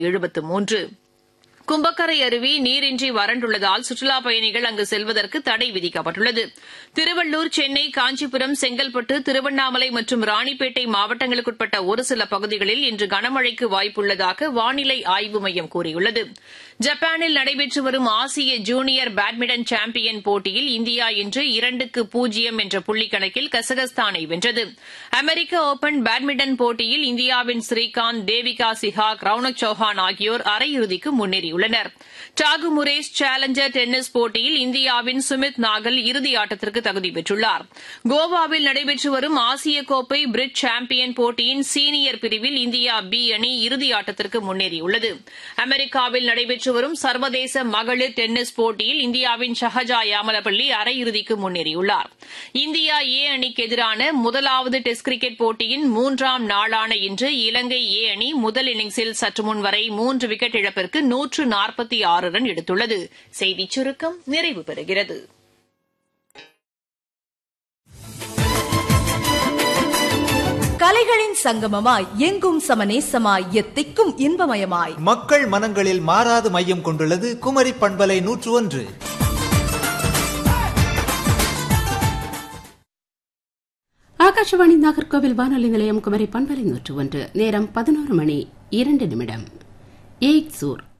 எழுபத்து மூன்று கும்பக்கரை அருவி நீரின்றி வறண்டுள்ளதால் சுற்றுலாப் பயணிகள் அங்கு செல்வதற்கு தடை விதிக்கப்பட்டுள்ளது திருவள்ளூர் சென்னை காஞ்சிபுரம் செங்கல்பட்டு திருவண்ணாமலை மற்றும் ராணிப்பேட்டை மாவட்டங்களுக்குட்பட்ட ஒரு சில பகுதிகளில் இன்று கனமழைக்கு வாய்ப்புள்ளதாக வானிலை ஆய்வு மையம் கூறியுள்ளது ஜப்பானில் நடைபெற்று வரும் ஆசிய ஜூனியர் பேட்மிண்டன் சாம்பியன் போட்டியில் இந்தியா இன்று இரண்டுக்கு பூஜ்ஜியம் என்ற புள்ளிக்கணக்கில் கசகஸ்தானை வென்றது அமெரிக்க ஒபன் பேட்மிண்டன் போட்டியில் இந்தியாவின் ஸ்ரீகாந்த் தேவிகா சிஹாக் ரவுனக் சௌஹான் ஆகியோர் அரையிறுதிக்கு முன்னேறியுள்ளனர் டாகு முரேஸ் சேலஞ்சர் டென்னிஸ் போட்டியில் இந்தியாவின் சுமித் நாகல் இறுதி ஆட்டத்திற்கு தகுதி பெற்றுள்ளார் கோவாவில் நடைபெற்று வரும் ஆசிய கோப்பை பிரிட் சாம்பியன் போட்டியின் சீனியர் பிரிவில் இந்தியா பி அணி இறுதி ஆட்டத்திற்கு முன்னேறியுள்ளது அமெரிக்காவில் நடைபெற்று வரும் சர்வதேச மகளிர் டென்னிஸ் போட்டியில் இந்தியாவின் ஷஹஜா யாமலப்பள்ளி அரையிறுதிக்கு முன்னேறியுள்ளார் இந்தியா ஏ அணிக்கு எதிரான முதலாவது டெஸ்ட் கிரிக்கெட் போட்டியின் மூன்றாம் நாளான இன்று இலங்கை ஏ அணி முதல் இன்னிங்ஸில் சற்று முன் வரை மூன்று விக்கெட் இழப்பிற்கு நூற்று நாற்பத்தி ஆறு ரன் எடுத்துள்ளது செய்திச் சுருக்கம் நிறைவு பெறுகிறது கலைகளின் சங்கமமாய் எங்கும் சமநேசமாய் எத்திக்கும் இன்பமயமாய் மக்கள் மனங்களில் மாறாது மையம் கொண்டுள்ளது குமரி பண்பலை நூற்று ஒன்று ஆகாஷவாணி நாகர்கோவில் வானொலி நிலையம் குமரி பண்பலை நூற்று ஒன்று நேரம் பதினோரு மணி இரண்டு நிமிடம் ஏக் சூர்